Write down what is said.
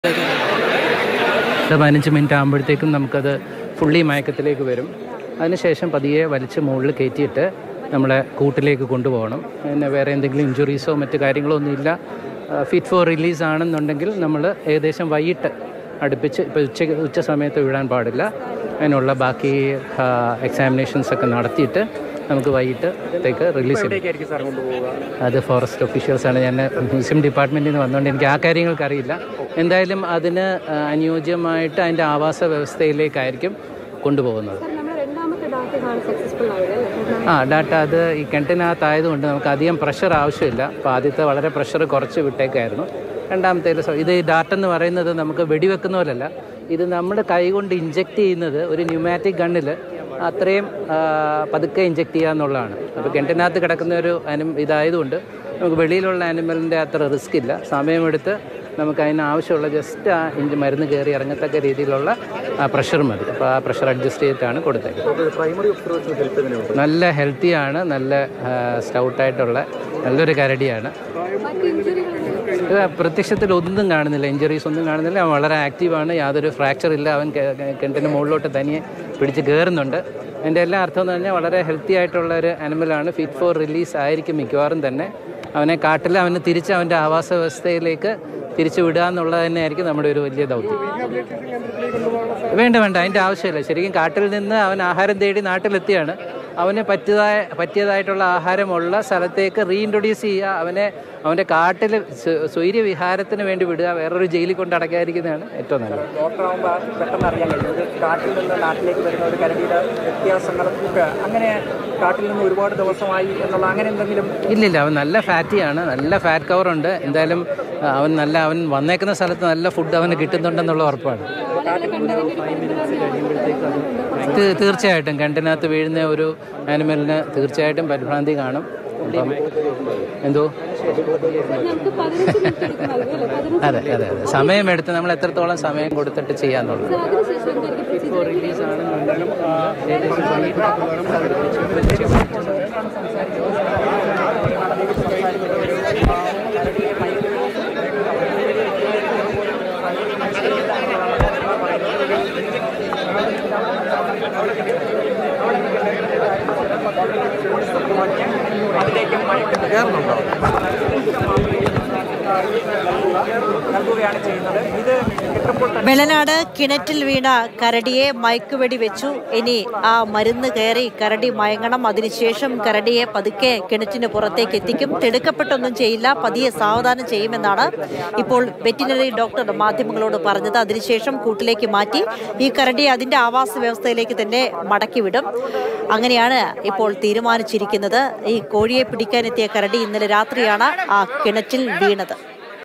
ഇത് പതിനഞ്ച് മിനിറ്റ് ആകുമ്പോഴത്തേക്കും നമുക്കത് ഫുള്ളി മയക്കത്തിലേക്ക് വരും അതിനുശേഷം പതിയെ വലിച്ച് മുകളിൽ കയറ്റിയിട്ട് നമ്മളെ കൂട്ടിലേക്ക് കൊണ്ടുപോകണം പിന്നെ വേറെ എന്തെങ്കിലും ഇഞ്ചുറീസോ മറ്റു കാര്യങ്ങളോ ഒന്നുമില്ല ഫിറ്റ് ഫോർ റിലീസ് ആണെന്നുണ്ടെങ്കിൽ നമ്മൾ ഏകദേശം വൈകിട്ട് അടുപ്പിച്ച് ഇപ്പോൾ ഉച്ച ഉച്ച സമയത്ത് വിടാൻ പാടില്ല അതിനുള്ള ബാക്കി എക്സാമിനേഷൻസ് ഒക്കെ നടത്തിയിട്ട് നമുക്ക് വൈകിട്ടത്തേക്ക് റിലീസ് ചെയ്യും എവിടേക്കായിരിക്കും സാർ കൊണ്ടുപോവുക അത് ഫോറസ്റ്റ് ഒഫീഷ്യൽസാണ് ഞാൻ മ്യൂസിയം ഡിപ്പാർട്ട്മെൻറ്റിൽ നിന്ന് വന്നുകൊണ്ട് എനിക്ക് ആ കാര്യങ്ങൾക്ക് അറിയില്ല എന്തായാലും അതിന് ആ, അനുയോജ്യമായിട്ട് അതിൻ്റെ ആവാസ വ്യവസ്ഥയിലേക്കായിരിക്കും കൊണ്ടുപോകുന്നത് നമ്മുടെ രണ്ടാമത്തെ ഡാറ്റയാണ് സക്സസ്ഫുൾ ആയത് അല്ലേ? ആ ഡാറ്റ അത് ഈ കിണറ്റിനകത്തായതുകൊണ്ട് നമുക്ക് അധികം പ്രഷർ ആവശ്യമില്ല അപ്പോൾ ആദ്യത്തെ വളരെ പ്രഷർ കുറച്ച് വിട്ടേക്കായിരുന്നു രണ്ടാമത്തേൽ ഇത് ഈ ഡാറ്റ എന്ന് പറയുന്നത് നമുക്ക് വെടിവെക്കുന്ന പോലല്ല ഇത് നമ്മൾ കൈകൊണ്ട് ഇഞ്ചെക്ട് ചെയ്യുന്നത് ഒരു ന്യൂമാറ്റിക് ഗണ്ണിൽ അത്രയും ആ, പതുക്കെ ഇഞ്ചെക്ട് ചെയ്യുക എന്നുള്ളതാണ് അപ്പോൾ കിണറ്റിനകത്ത് കിടക്കുന്ന ഒരു അനി ഇതായതുകൊണ്ട് നമുക്ക് വെളിയിലുള്ള ആനിമലിൻ്റെ അത്ര റിസ്ക് ഇല്ല സമയമെടുത്ത് നമുക്ക് അതിന് ആവശ്യമുള്ള ജസ്റ്റ് ആ ഇഞ്ച് മരുന്ന് കയറി ഇറങ്ങത്തക്ക രീതിയിലുള്ള ആ പ്രഷർ മതി അപ്പോൾ ആ പ്രഷർ അഡ്ജസ്റ്റ് ചെയ്തിട്ടാണ് കൊടുത്തേക്കുന്നത് പ്രൈമറി ഒബ്സർവേഷൻ ഹെൽത്ത് എങ്ങനെയുണ്ട് നല്ല ഹെൽത്തിയാണ് നല്ല സ്റ്റൗട്ടായിട്ടുള്ള നല്ലൊരു കരടിയാണ് മറ്റ് ഇഞ്ചുറികളൊന്നും ഇത് പ്രത്യക്ഷത്തിൽ ഒന്നും കാണുന്നില്ല ഇഞ്ചറീസ് ഒന്നും കാണുന്നില്ല അവൻ വളരെ ആക്റ്റീവാണ് യാതൊരു ഫ്രാക്ചർ ഇല്ല അവൻ കെ- കെ- കിണറ്റിന് മുകളിലോട്ട് തനിയെ പിടിച്ച് കയറുന്നുണ്ട് അതിൻ്റെ എല്ലാ അർത്ഥം എന്ന് പറഞ്ഞാൽ വളരെ ഹെൽത്തി ആയിട്ടുള്ള ഒരു അനിമലാണ് ഫിറ്റ് ഫോർ റിലീസ് ആയിരിക്കും മിക്കവാറും തന്നെ അവനെ കാട്ടിൽ അവന് തിരിച്ച് അവൻ്റെ ആവാസ വ്യവസ്ഥയിലേക്ക് തിരിച്ചു വിടുക എന്നുള്ളത് തന്നെയായിരിക്കും നമ്മുടെ ഒരു വലിയ ദൗത്യം വേണ്ട വേണ്ട അതിൻ്റെ ആവശ്യമില്ല ശരിക്കും കാട്ടിൽ നിന്ന് അവൻ ആഹാരം തേടി നാട്ടിലെത്തിയാണ് അവന് പറ്റിയതായ പറ്റിയതായിട്ടുള്ള ആഹാരമുള്ള സ്ഥലത്തേക്ക് റീഇൻട്രൊഡ്യൂസ് ചെയ്യുക അവനെ അവൻ്റെ കാട്ടിൽ സ്വ- സ്വൈര്യവിഹാരത്തിന് വേണ്ടി വിടുക വേറൊരു ജയിലിൽ കൊണ്ട് അടയ്ക്കാതിരിക്കുന്നതാണ് ഏറ്റവും നല്ലത് ഡോക്ടർ ആകുമ്പോൾ പെട്ടെന്ന് അറിയാൻ കഴിയും ഇത് കാട്ടിൽ നിന്ന് നാട്ടിലേക്ക് വരുന്ന ഒരു കരടിയുടെ വ്യത്യാസങ്ങളും ഒക്കെ അങ്ങനെ കാട്ടിൽ നിന്ന് ഒരുപാട് ദിവസമായി എന്നുള്ള അങ്ങനെ എന്തെങ്കിലും ഇല്ലില്ല അവൻ നല്ല ഫാറ്റിയാണ് നല്ല ഫാറ്റ് കവറുണ്ട് എന്തായാലും ആ, അവൻ നല്ല അവൻ വന്നേക്കുന്ന സ്ഥലത്ത് നല്ല ഫുഡ് അവന് കിട്ടുന്നുണ്ടെന്നുള്ള ഉറപ്പാണ് തീ- തീർച്ചയായിട്ടും കണ്ടിനകത്ത് വീഴുന്ന ഒരു ആനിമലിന് തീർച്ചയായിട്ടും പരിഭ്രാന്തി കാണും അപ്പം എന്തോ നമുക്ക് പതിനഞ്ച് മിനിറ്റ് എടുക്കണമായിരുന്നു അല്ലേ? പതിനഞ്ച് അതെ അതെ അതെ സമയമെടുത്ത് നമ്മൾ എത്രത്തോളം സമയം കൊടുത്തിട്ട് ചെയ്യാന്നുള്ളത് അതിനുശേഷം എന്തായിരിക്കും procedure? റിലീസ് ആണെന്നുണ്ടെങ്കിൽ ഏകദേശം അതിലേക്ക് മയക്കുന്നുണ്ടോ നൽകുകയാണ് ചെയ്യുന്നത് ഇത് കിട്ടുമ്പോൾ തന്നെ വെളനാട് കിണറ്റിൽ വീണ കരടിയെ മയക്കുവെടി വെച്ചു ഇനി ആ മരുന്ന് കയറി കരടി മയങ്ങണം അതിനുശേഷം കരടിയെ പതുക്കെ കിണറ്റിന് പുറത്തേക്ക് എത്തിക്കും തിടുക്കപ്പെട്ടൊന്നും ചെയ്യില്ല പതിയെ സാവധാനം ചെയ്യുമെന്നാണ് ഇപ്പോൾ വെറ്റിനറി ഡോക്ടർ മാധ്യമങ്ങളോട് പറഞ്ഞത് അതിനുശേഷം കൂട്ടിലേക്ക് മാറ്റി ഈ കരടിയെ അതിന്റെ ആവാസ വ്യവസ്ഥയിലേക്ക് തന്നെ മടക്കിവിടും അങ്ങനെയാണ് ഇപ്പോൾ തീരുമാനിച്ചിരിക്കുന്നത് ഈ കോഴിയെ പിടിക്കാനെത്തിയ കരടി ഇന്നലെ രാത്രിയാണ് ആ കിണറ്റിൽ വീണത്